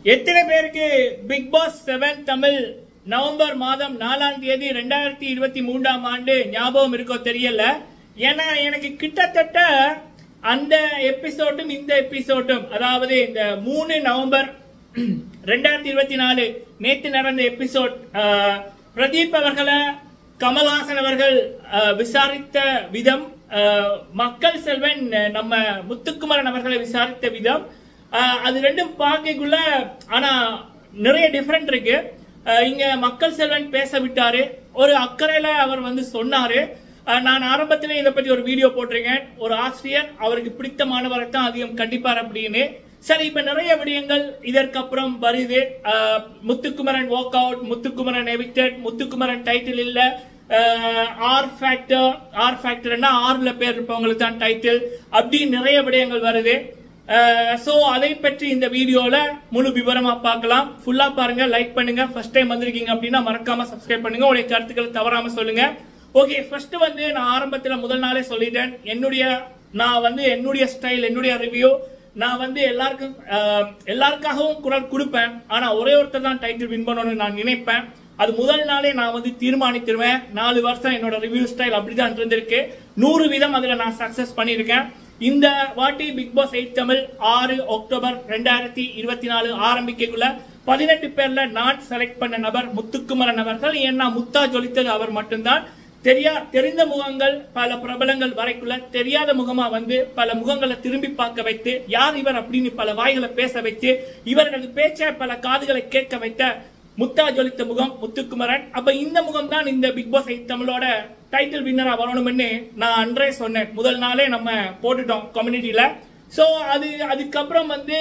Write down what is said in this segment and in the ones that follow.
எத்தனை பேருக்கு big boss seven Tamil November மாதம் நாலாம் தேதி ரெண்டாயிரத்தி இருபத்தி மூன்றாம் ஆண்டு ஞாபகம் இருக்கோ தெரியல ஏன்னா எனக்கு கிட்டத்தட்ட அந்த எபிசோடும் இந்த எபிசோடும் அதாவது இந்த மூணு நவம்பர் ரெண்டாயிரத்தி இருபத்தி நாலு நேத்து நடந்த எபிசோட் பிரதீப் அவர்களை கமல்ஹாசன் அவர்கள் அஹ், விசாரித்த விதம் அஹ், மக்கள் செல்வன் அஹ், நம்ம முத்துக்குமரன் அவர்களை விசாரித்த விதம் அஹ், அது ரெண்டும் பார்க்கக்குள்ள ஆனா நிறைய டிஃபரெண்ட் இருக்கு அஹ், இங்க மக்கள் செல்வன் பேச விட்டாரு ஒரு அக்கறையில அவர் வந்து சொன்னாரு அஹ், நான் ஆரம்பத்திலே இதை பத்தி ஒரு வீடியோ போட்டிருக்கேன் ஒரு ஆசிரியர் அவருக்கு பிடித்த மாணவரை தான் அதிகம் கண்டிப்பார் அப்படின்னு சரி இப்ப நிறைய விடயங்கள் இதற்கப்புறம் வருது அஹ், Muthukumaran walk out Muthukumaran evicted Muthukumaran title இல்ல ஆர் ஃபேக்டர் ஆர் ஃபேக்டர்னா ஆறுல பேர் இருப்பவங்களுக்கு தான் டைட்டில் அப்படி நிறைய விடயங்கள் வருது சோ அதை பற்றி இந்த வீடியோல முழு விவரமா பார்க்கலாம் ஃபுல்லா பாருங்க லைக் பண்ணுங்க ஃபர்ஸ்ட் டைம் வந்திருக்கீங்க அப்படின்னா மறக்காம சப்ஸ்கிரைப் பண்ணுங்க உங்களுடைய கருத்துக்களை தவறாம சொல்லுங்க ஓகே ஃபர்ஸ்ட் வந்து நான் ஆரம்பத்துல முதல் நாளே சொல்லிட்டேன் என்னுடைய நான் வந்து என்னுடைய ஸ்டைல் என்னுடைய ரிவ்யூ நான் வந்து எல்லாருக்கும் அஹ், எல்லாருக்காகவும் குரல் கொடுப்பேன் ஆனா ஒரே ஒருத்தர் தான் டைட்டில் வின் பண்ணணும்னு நான் நினைப்பேன் அது முதல் நாளே நான் வந்து தீர்மானித்திருவேன் நாலு வருஷம் என்னோட ரிவ்யூ ஸ்டைல் அப்படிதான் இருந்திருக்கு நூறு வீதம் அதுல நான் சக்சஸ் பண்ணியிருக்கேன் இந்த வாட்டி பிக் பாஸ் எயிட் தமிழ் ஆறு அக்டோபர் ரெண்டாயிரத்தி இருபத்தி நாலு ஆரம்பிக்கக்குள்ள பதினெட்டு பேர்ல நான் செலக்ட் பண்ண நபர் முத்துக்குமரன் அவர்கள் ஏன்னா முத்தா ஜொலித்தது அவர் மட்டும்தான் தெரியா தெரிந்த முகங்கள் பல பிரபலங்கள் வரைக்குள்ள தெரியாத முகமா வந்து பல முகங்களை திரும்பி பார்க்க வைத்து யார் இவர் அப்படின்னு பல வாய்களை பேச வைத்து இவர்களது பேச்சை பல காதுகளை கேட்க வைத்த முத்தா ஜொலித்த முகம் முத்துக்குமரன் அப்ப இந்த முகம் தான் இந்த பிக் பாஸ் எயிட் தமிழோட டைட்டில் வின்னரா வரணும்னு நான் அன்றே சொன்னேன் முதல் நாளே நம்ம போட்டுட்டோம் கம்யூனிட்டியில சோ அது அதுக்கப்புறம் வந்து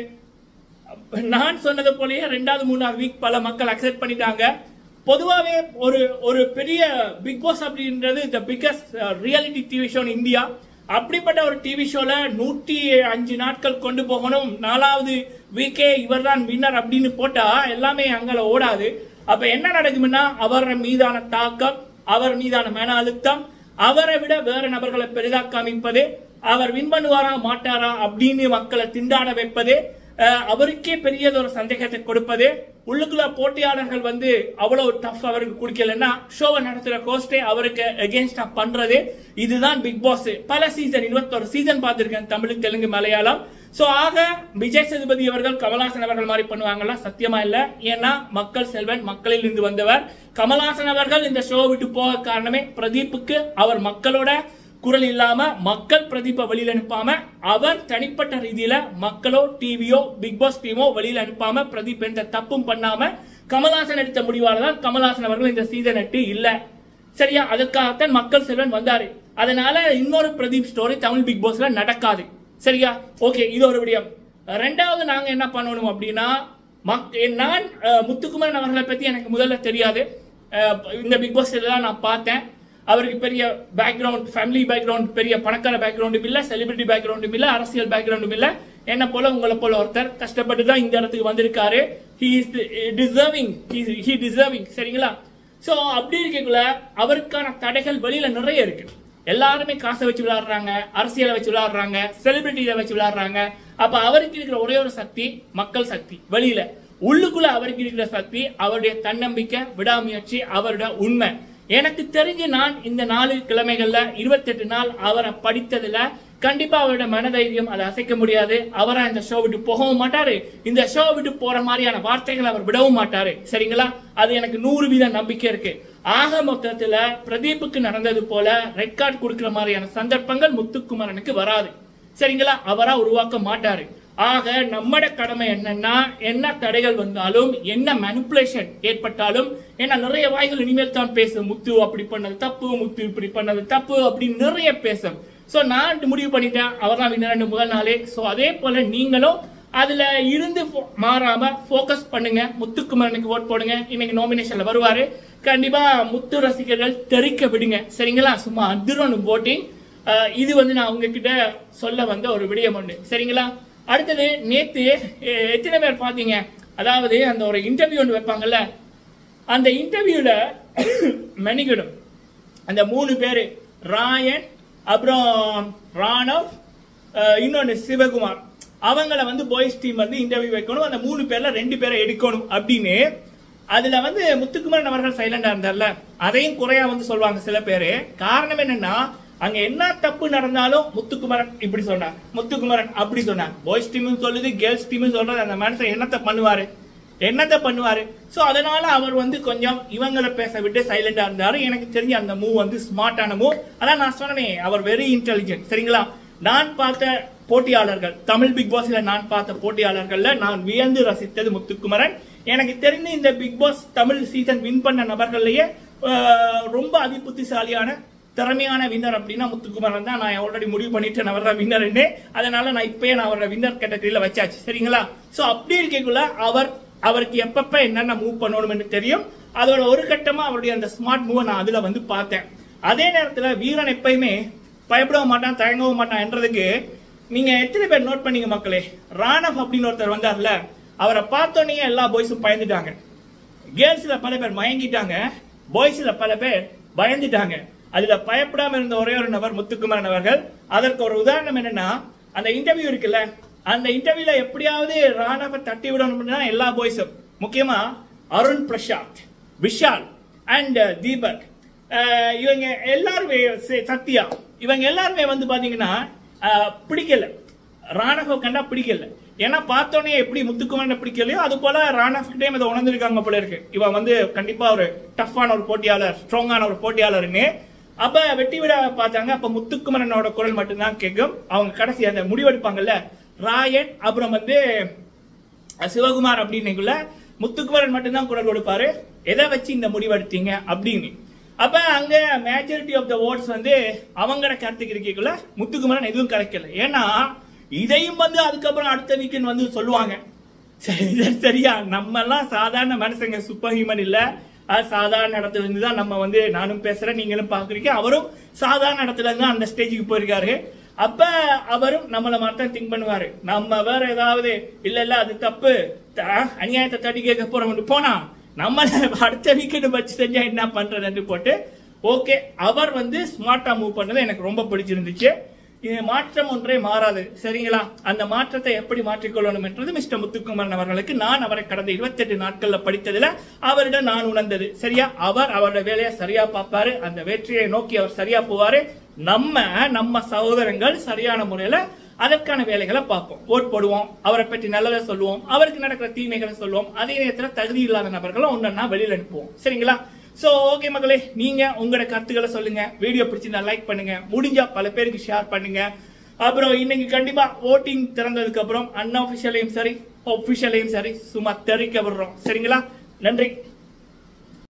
நான் சொன்னது போலயே ரெண்டாவது மூணாவது வீக் பல மக்கள் அக்செப்ட் பண்ணிட்டாங்க பொதுவாகவே ஒரு ஒரு பெரிய பிக் பாஸ் அப்படின்றது the biggest reality TV show India அப்படிப்பட்ட ஒரு டிவி ஷோல நூற்றி அஞ்சு நாட்கள் கொண்டு போகணும் நாலாவது வீக்கே இவர்தான் வின்னர் அப்படின்னு போட்டா எல்லாமே அங்கே ஓடாது அப்ப என்ன நடக்கும்னா அவர் மீதான தாக்கம் அவர் மீதான மன அழுத்தம் அவரை விட வேற நபர்களை பெரிதா காமிப்பது அவர் வின் பண்ணுவாரா மாட்டாரா அப்படின்னு மக்களை திண்டாட வைப்பது அஹ், அவருக்கே பெரியதொரு சந்தேகத்தை கொடுப்பது உள்ளுக்குள்ள போட்டியாளர்கள் வந்து அவ்வளவு டஃப் அவருக்கு குடிக்கலன்னா ஷோவை நடத்துற கோஸ்டே அவருக்கு எகேன்ஸ்டா பண்றது இதுதான் பிக் பாஸ் பல சீசன் இருபத்தொரு சீசன் பார்த்திருக்கேன் தமிழ் தெலுங்கு மலையாளம் சோ ஆக விஜய் சேதுபதி அவர்கள் கமல்ஹாசன் அவர்கள் மாதிரி பண்ணுவாங்களா சத்தியமா இல்ல ஏன்னா மக்கள் செல்வன் மக்களில் இருந்து வந்தவர் கமல்ஹாசன் அவர்கள் இந்த ஷோ விட்டு போக காரணமே பிரதீப்புக்கு அவர் மக்களோட குரல் இல்லாம மக்கள் பிரதீப்பை வெளியில அனுப்பாம அவர் தனிப்பட்ட ரீதியில மக்களோ டிவியோ பிக் பாஸ் டீமோ வெளியில அனுப்பாம பிரதீப் எந்த தப்பும் பண்ணாம கமல்ஹாசன் எடுத்த முடிவால தான் கமல்ஹாசன் அவர்கள் இந்த சீசன் எட்டு இல்ல சரியா அதற்காகத்தான் மக்கள் செல்வன் வந்தாரு அதனால இன்னொரு பிரதீப் ஸ்டோரி தமிழ் பிக் பாஸ்ல நடக்காது சரியா ஓகே இது ஒரு விடயம் ரெண்டாவது நாங்க என்ன பண்ணணும் அப்படின்னா மக்- நான் அஹ், முத்துக்குமரன் அவர்களை பத்தி எனக்கு முதல்ல தெரியாது அஹ், இந்த பிக் பாஸ் தான் நான் பார்த்தேன் அவருக்கு பெரிய பேக்ரவுண்ட் ஃபேமிலி பேக்ரவுண்ட் பெரிய பணக்கார பேக்ரவுண்டும் இல்ல செலிபிரிட்டி பேக்ரவுண்டும் இல்ல அரசியல் பேக்ரவுண்டும் இல்ல என்ன போல உங்களை போல ஒருத்தர் கஷ்டப்பட்டு தான் இந்த இடத்துக்கு வந்திருக்காரு he is deserving he deserving சரிங்களா சோ அப்படி இருக்கக்குள்ள அவருக்கான தடைகள் வெளியில நிறைய இருக்கு எல்லாருமே காசை வச்சு விளையாடுறாங்க அரசியலை வச்சு விளையாடுறாங்க செலிபிரிட்டியை வச்சு விளையாடுறாங்க அப்ப அவருக்கு இருக்கிற ஒரே ஒரு சக்தி மக்கள் சக்தி வெளியில உள்ளுக்குள்ள அவருக்கு இருக்கிற சக்தி அவருடைய தன்னம்பிக்கை விடாமுயற்சி அவருடைய உண்மை எனக்கு தெரிஞ்சு நான் இந்த நாலு கிழமைகள்ல இருபத்தெட்டு நாள் அவரை படித்ததுல கண்டிப்பா அவரோட மனதைரியம் அதை அசைக்க முடியாது அவரா இந்த ஷோ விட்டு போகவும் மாட்டாரு இந்த ஷோ விட்டு போற மாதிரியான வார்த்தைகளை அவர் விடவும் மாட்டாரு சரிங்களா அது எனக்கு நூறு வீத நம்பிக்கை இருக்கு ஆக மொத்தத்துல பிரதீப்புக்கு நடந்தது போல ரெட் கார்டு கொடுக்கிற மாதிரியான சந்தர்ப்பங்கள் முத்துக்குமரனுக்கு வராது சரிங்களா அவரா உருவாக்க மாட்டாரு ஆக நம்மட கடமை என்னன்னா என்ன தடைகள் வந்தாலும் என்ன மேனிப்புலேஷன் ஏற்பட்டாலும் ஏன்னா நிறைய வாய்கள் இனிமேல் தான் பேசும் முத்து அப்படி பண்ணது தப்பு முத்து இப்படி பண்ணது தப்பு அப்படின்னு நிறைய பேசும் சோ நான் முடிவு பண்ணிட்டேன் அவர் தான் வின்னர் முதல் நாளே சோ அதே போல நீங்களும் அதுல இருந்து fo- மாறாம ஃபோக்கஸ் பண்ணுங்க முத்துக்குமரனுக்கு ஓட் போடுங்க இன்னைக்கு நாமினேஷன்ல வருவாரு கண்டிப்பா முத்து ரசிகர்கள் தெரிக்க விடுங்க சரிங்களா சும்மா அதிரணும் voting அஹ் இது வந்து நான் உங்ககிட்ட சொல்ல வந்த ஒரு விடயம் ஒண்ணு சரிங்களா அடுத்தது நேத்து எ- எத்தனை பேர் பாத்தீங்க அதாவது அந்த ஒரு இன்டர்வியூ ஒன்று வைப்பாங்கல்ல அந்த இன்டர்வியூல மணிகடும் அந்த மூணு பேரு ராயன் அப்புறம் ராணவ் அஹ் இன்னொன்னு சிவகுமார் அவங்கள வந்து பாய்ஸ் டீம் வந்து இன்டர்வியூ வைக்கணும் அந்த மூணு பேர்ல ரெண்டு பேரை எடுக்கணும் அப்படின்னு அதுல வந்து முத்துக்குமரன் அவர்கள் சைலண்டா இருந்தார்ல அதையும் குறையா வந்து சொல்லுவாங்க சில பேரு காரணம் என்னன்னா அங்க என்ன தப்பு நடந்தாலும் முத்துக்குமரன் இப்படி சொன்னார் முத்துக்குமரன் அப்படி சொன்னார் பாய்ஸ் டீமும் சொல்லுது கேர்ள்ஸ் டீமும் சொல்றது அந்த மனுஷன் என்னத்த பண்ணுவாரு என்னத்த பண்ணுவாரு சோ அதனால அவர் வந்து கொஞ்சம் இவங்களை பேச விட்டு சைலண்டா இருந்தாரு எனக்கு தெரிஞ்ச அந்த மூவ் வந்து ஸ்மார்ட்டான மூவ் அதான் நான் சொன்னேனே அவர் வெரி இன்டெலிஜென்ட் சரிங்களா நான் பார்த்த போட்டியாளர்கள் தமிழ் பிக் பாஸ்ல நான் பார்த்த போட்டியாளர்கள்ல நான் வியந்து ரசித்தது முத்துக்குமரன் எனக்கு தெரிந்து இந்த big boss Tamil season win பண்ண நபர்கள்லயே அஹ், ரொம்ப அதிபுத்திசாலியான திறமையான வின்னர் அப்படின்னா முத்துக்குமரன் தான் நான் ஆல்ரெடி முடிவு பண்ணிட்டேன் அவர் தான் வின்னர்னு அதனால நான் இப்பயே நான் அவரோட வின்னர் கேட்டகரியில வச்சாச்சு சரிங்களா சோ அப்படி இருக்கக்குள்ள அவர் அவருக்கு எப்பப்ப என்னென்ன மூவ் பண்ணணும்னு தெரியும் அதோட ஒரு கட்டமா அவருடைய அந்த ஸ்மார்ட் மூவ் நான் அதுல வந்து பார்த்தேன் அதே நேரத்துல வீரன் எப்பயுமே பயப்படவும் மாட்டான் தயங்கவும் மாட்டான் என்றதுக்கு நீங்க எத்தனை பேர் நோட் பண்ணீங்க மக்களே ராணவ் அப்படின்னு ஒருத்தர் வந்தார்ல அவரை பார்த்தோன்னே எல்லா பாய்ஸும் பயந்துட்டாங்க கேர்ள்ஸ்ல பல பேர் மயங்கிட்டாங்க பாய்ஸ்ல பல பேர் பயந்துட்டாங்க அதுல பயப்படாம இருந்த ஒரே ஒரு நபர் முத்துக்குமரன் அவர்கள் அதற்கு ஒரு உதாரணம் என்னன்னா அந்த இன்டர்வியூ இருக்குல்ல அந்த இன்டர்வியூல எப்படியாவது ராணவ தட்டி விடணும்னா எல்லா பாய்ஸும் முக்கியமா அருண் பிரசாத் விஷால் அண்ட் தீபக் அஹ் இவங்க எல்லாருமே சே- சத்யா இவங்க எல்லாருமே வந்து பாத்தீங்கன்னா அஹ், பிடிக்கல ராணவ கண்டா பிடிக்கல ஏன்னா பார்த்தோன்னே எப்படி முத்துக்குமரன் பிடிக்கலையோ அது போல ராணவ் கிட்டே இதை உணர்ந்திருக்காங்க போல இருக்கு இவன் வந்து கண்டிப்பா ஒரு டஃப்பான ஒரு போட்டியாளர் ஸ்ட்ராங்கான ஒரு போட்டியாளர்னு அப்ப வெட்டி விட பார்த்தாங்க அப்ப முத்துக்குமரனோட குரல் மட்டும்தான் கேட்கும் அவங்க கடைசி அந்த முடிவெடுப்பாங்கல்ல ராயன் அப்புறம் வந்து சிவகுமார் அப்படின்னுக்குள்ள முத்துக்குமரன் மட்டும்தான் குரல் கொடுப்பாரு எதை வச்சு இந்த முடிவெடுத்தீங்க அப்படின்னு அப்ப அங்க மேஜாரிட்டி ஆஃப் த ஓட்ஸ் வந்து அவங்களோட கருத்துக்கு இருக்கக்குள்ள முத்துக்குமரன் எதுவும் கிடைக்கல ஏன்னா இதையும் வந்து அதுக்கப்புறம் அடுத்த வீக்கெண்ட் வந்து சொல்லுவாங்க சரி, இது சரியா நம்ம எல்லாம் சாதாரண மனுஷங்க சூப்பர் ஹியூமன் இல்ல அது சாதாரண இடத்துல இருந்து தான் நம்ம வந்து நானும் பேசுறேன் நீங்களும் பாக்குறீங்க அவரும் சாதாரண இடத்துல இருந்து அந்த ஸ்டேஜுக்கு போயிருக்காரு அப்ப அவரும் நம்மள மாதிரி தான் திங்க் பண்ணுவாரு நம்ம வேற ஏதாவது இல்ல இல்ல அது தப்பு த- அநியாயத்தை தட்டி கேட்க போறோம்னு போனா நம்ம அடுத்த வீக்கெண்ட் வச்சு செஞ்சா என்ன பண்றதுன்னு போட்டு ஓகே அவர் வந்து ஸ்மார்ட்டா மூவ் பண்ணது எனக்கு ரொம்ப பிடிச்சிருந்துச்சு இது மாற்றம் ஒன்றே மாறாது சரிங்களா அந்த மாற்றத்தை எப்படி மாற்றிக்கொள்ளணும் என்றது மிஸ்டர் முத்துக்குமரன் அவர்களுக்கு நான் அவரை கடந்த 28 நாட்கள்ல படித்ததுல அவரிடம் நான் உணர்ந்தது சரியா அவர் அவரோட வேலையை சரியா பார்ப்பாரு அந்த வெற்றியை நோக்கி அவர் சரியா போவாரு நம்ம நம்ம சகோதரங்கள் சரியான முறையில அதற்கான வேலைகளை பார்ப்போம் ஓட் போடுவோம் அவரை பற்றி நல்லதை சொல்லுவோம் அவருக்கு நடக்கிற தீமைகளை சொல்லுவோம் அதே நேரத்துல தகுதி இல்லாத நபர்களை ஒன்னா வெளியில அனுப்புவோம் சரிங்களா சோ ஓகே மக்களே நீங்க உங்களோட கருத்துக்களை சொல்லுங்க வீடியோ பிடிச்சிருந்தா லைக் பண்ணுங்க முடிஞ்சா பல பேருக்கு ஷேர் பண்ணுங்க அப்புறம் இன்னைக்கு கண்டிப்பா ஓட்டிங் திறந்ததுக்கு அப்புறம் அன்அபிஷியலையும் சரி ஒபிஷியலையும் சரி சும்மா தெரிவிக்க விடுறோம் சரிங்களா நன்றி